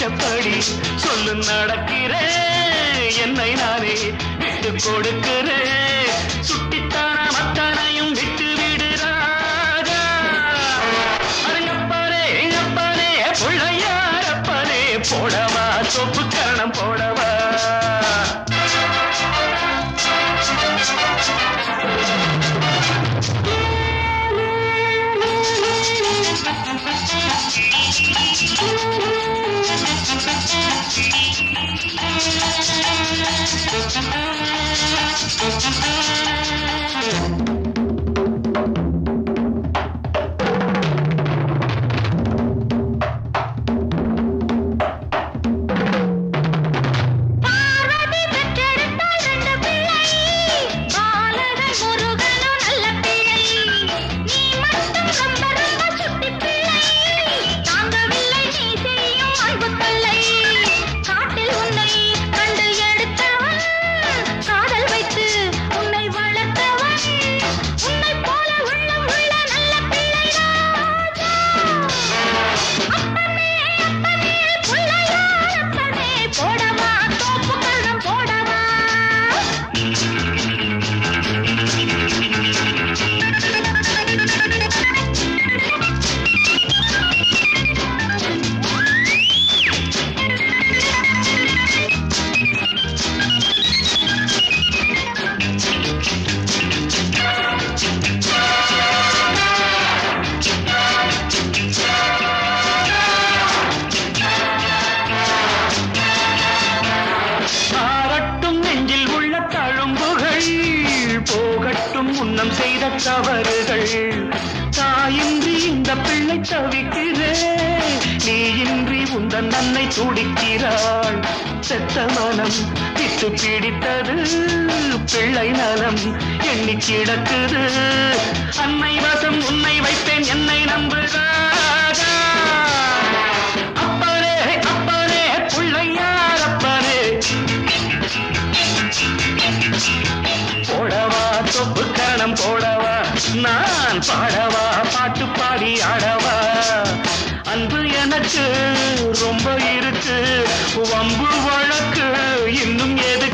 இஷ்டப்படி சொல்லு நடக்கிறேன் என்னை நானே விட்டு கொடுக்கிறேன் சுட்டித்தான மத்தனையும் விட்டு விடுறாரா அரங்கப்பாரே எங்கப்பாரே பிள்ளையாரப்பரே போடவா சொப்பு கரணம் போடவா பார்வதி பெற்றெடுத்தாள் ரெண்டு பிள்ளை பாலகன் முருகனும் நல்ல பிள்ளை நீ மட்டும் ரொம்ப ரொம்ப சுட்டி பிள்ளை தாங்கவில்லை நீ செய்யும் அன்பு தொல்லை காட்டில் உன்னை கண்டு எடுத்தவன் காதல் வைத்து உன்னை வளர்த்தவன் உன்னை போல உள்ளம் உள்ள நல்ல பிள்ளை ராஜா அப்பனே அப்பனே புள்ளையார் அப்பனே போடவா தோப்பு கரணம் போடவா ஆரட்டும் நெஞ்சில் உள்ள தழும்புகள் போகட்டும் முன்னம் செய்த தவறுகள் தாயின்றி இந்த பிள்ளை தவிக்கிறே நீ இன்றி உந்தன் அன்னை துடிக்கிறாள் செத்த மனம் விட்டு பிடித்தது பிள்ளை நலம் எண்ணி கிடக்குது அன்னை வசம் உன்னை வைப்பேன் என்னை நம்புகிறாரா அப்பனே அப்பனே பிள்ளையார் அப்பனே போடவா தொப்பு கரணம் போடவா நான் பாடவா பாட்டு பாடி ஆடவா அன்பு எனக்கு ரொம்ப இருக்கு வம்பு வழக்கு இன்னும் எதுக்கு